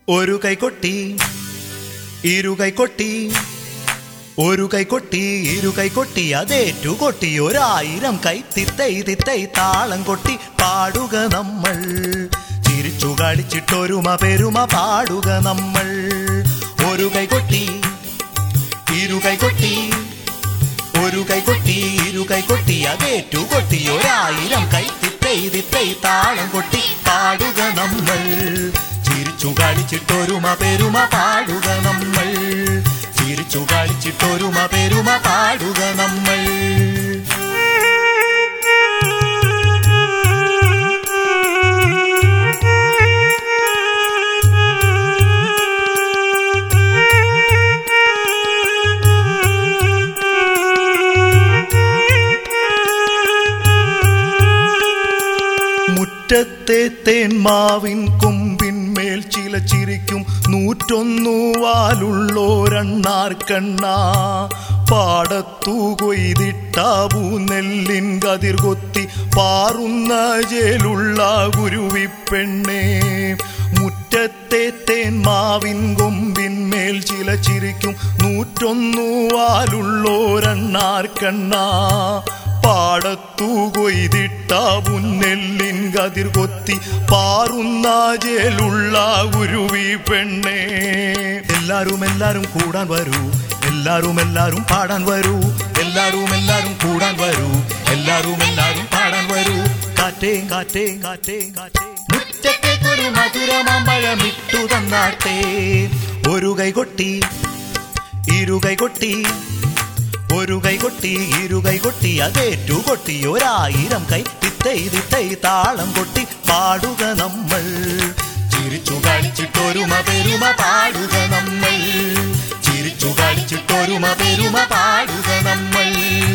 ഒരു കൈ കൊട്ടി ഇരു കൈ കൊട്ടി ഒരു കൈ കൊട്ടി ഇരു കൈ കൊട്ടി അതേറ്റു കൊട്ടി ഒരായിരം കൈ തിത്തൈ തിത്തൈ താളം കൊട്ടി പാടുക നമ്മൾ ചിരിച്ചു കളിച്ചിട്ടൊരുമ പെരുമ പാടുക നമ്മൾ ഒരു കൈ കൊട്ടി ഇരു കൈ കൊട്ടി ഒരു കൈ കൊട്ടി ഇരു കൈ കൊട്ടി അതേറ്റു കൊട്ടി ഒരായിരം കൈ തിത്തൈ തിത്തൈ താളം കൊട്ടി പാടുക നമ്മൾ ചിരിച്ചു കളിച്ചിട്ടൊരുമ പെരുമ പാടുക നമ്മൾ ചിരിച്ചു കളിച്ചിട്ടൊരുമ പെരുമ പാടുക നമ്മൾ മുറ്റത്തെ തേന്മാവിൻ കൊമ്പിന്മേൽ ചില ചിരിക്കും നൂറ്റൊന്നു വാലുള്ളോരണ്ണാർ കണ്ണ പാടത്തു കൊയ്തിട്ടാവൂ നെല്ലിൻ കതിർ കൊത്തി പാറുന്ന ജേലുള്ള ഗുരുവിപ്പെണ്ണേ മുറ്റത്തെ തേന്മാവിൻ കൊമ്പിന്മേൽ ചില ചിരിക്കും നൂറ്റൊന്നു വാലുള്ളോരണ്ണാർ കണ്ണ പാടത്തു കൊയ്തിട്ട പുന്നെല്ലിൻ കതിർ കൊത്തി പാറുന്ന ജേലുള്ള ഗുരുവി പെണ്ണേ എല്ലാരും എല്ലാരും കൂടാൻ വരൂ എല്ലാരും എല്ലാരും പാടാൻ വരൂ എല്ലാരും എല്ലാരും കൂടാൻ വരൂ എല്ലാരും എല്ലാരും പാടാൻ വരൂ കാറ്റേ കാറ്റേ കാറ്റേ കാറ്റേ മുറ്റത്തേക്കൊരു മധുരമാമ്പഴമിട്ടു തന്നാട്ടെ ഒരു കൈ കൊട്ടി ഇരു കൈ കൊട്ടി ഒരു കൈ കൊട്ടി ഇരു കൈ കൊട്ടി അതേറ്റു കൊട്ടി ഒരായിരം കൈ തിത്തൈ തിത്തൈ താളം കൊട്ടി പാടുക നമ്മൾ ചിരിച്ചു കളിച്ചിട്ടൊരുമ പെരുമ പാടുക നമ്മൾ ചിരിച്ചു കളിച്ചിട്ടൊരുമ പെരുമ പാടുക നമ്മൾ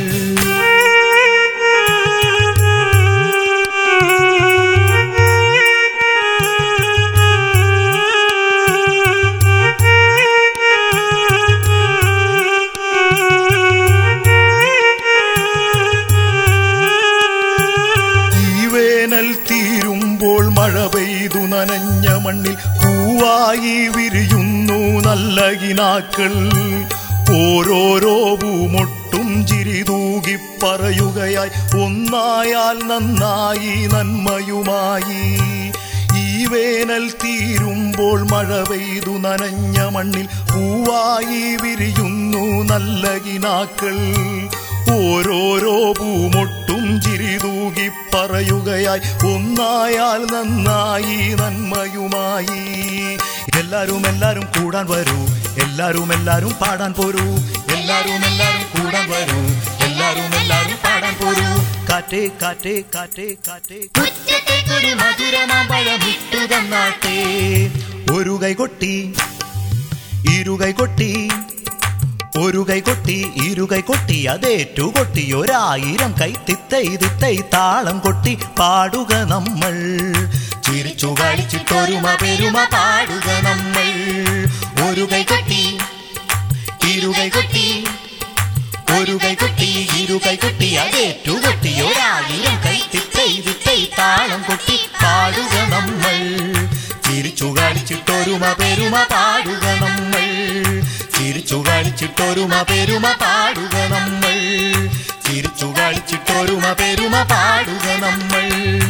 ഈ വേനൽ തീരുമ്പോൾ മഴ പെയ്തു നനഞ്ഞ മണ്ണിൽ പൂവായി വിരിയുന്നു നല്ല കിനാക്കൾ ഓരോരോ പൂമൊട്ടും ചിരി തൂകി പറയുകയായി ഒന്നായാൽ നന്നായി നന്മയുമായി ഈ വേനൽ തീരുമ്പോൾ മഴ പെയ്തു നനഞ്ഞ മണ്ണിൽ പൂവായി വിരിയുന്നു നല്ല കിനാക്കൾ ഓരോരോ പൂമൊട്ടും ചിരി തൂകി പറയുകയായി ഒന്നായാൽ നന്നായി നന്മയുമായി എല്ലാരും എല്ലാരും കൂടാൻ വരൂ എല്ലാരും എല്ലാരും പാടാൻ പോരൂ എല്ലാരും എല്ലാരും കൂടാൻ വരൂ എല്ലാരും എല്ലാരും പാടാൻ പോരൂ കാറ്റേ കാറ്റേ കാറ്റേ കാറ്റേ മുറ്റത്തേക്കൊരു മധുരമാമ്പഴമിട്ടു തന്നാട്ടെ ഒരു കൈ കൊട്ടി ഇരു കൈ കൊട്ടി ഒരു കൈ കൊട്ടി ഇരു കൈ കൊട്ടി അതേറ്റു കൊട്ടി ഒരായിരം കൈ തിത്തൈ തിത്തൈ താളം കൊട്ടി പാടുക നമ്മൾ ചിരിച്ചു കളിച്ചിട്ടൊരുമ പെരുമ പാടുക നമ്മൾ ഒരു കൈ കൊട്ടി ഇരു കൈ കൊട്ടി ഒരു കൈ കൊട്ടി ഇരു കൈ കൊട്ടി അതേറ്റു കൊട്ടി ഒരായിരം കൈ തിത്തൈ തിത്തൈ താളം കൊട്ടി പാടുക നമ്മൾ ചിരിച്ചു കളിച്ചിട്ടൊരുമ പെരുമ പാടുക നമ്മൾ ചിരിച്ചു കളിച്ചിട്ടൊരുമ പെരുമ പാടുക നമ്മൾ ചിരിച്ചു കളിച്ചിട്ടൊരുമ പെരുമ പാടുക നമ്മൾ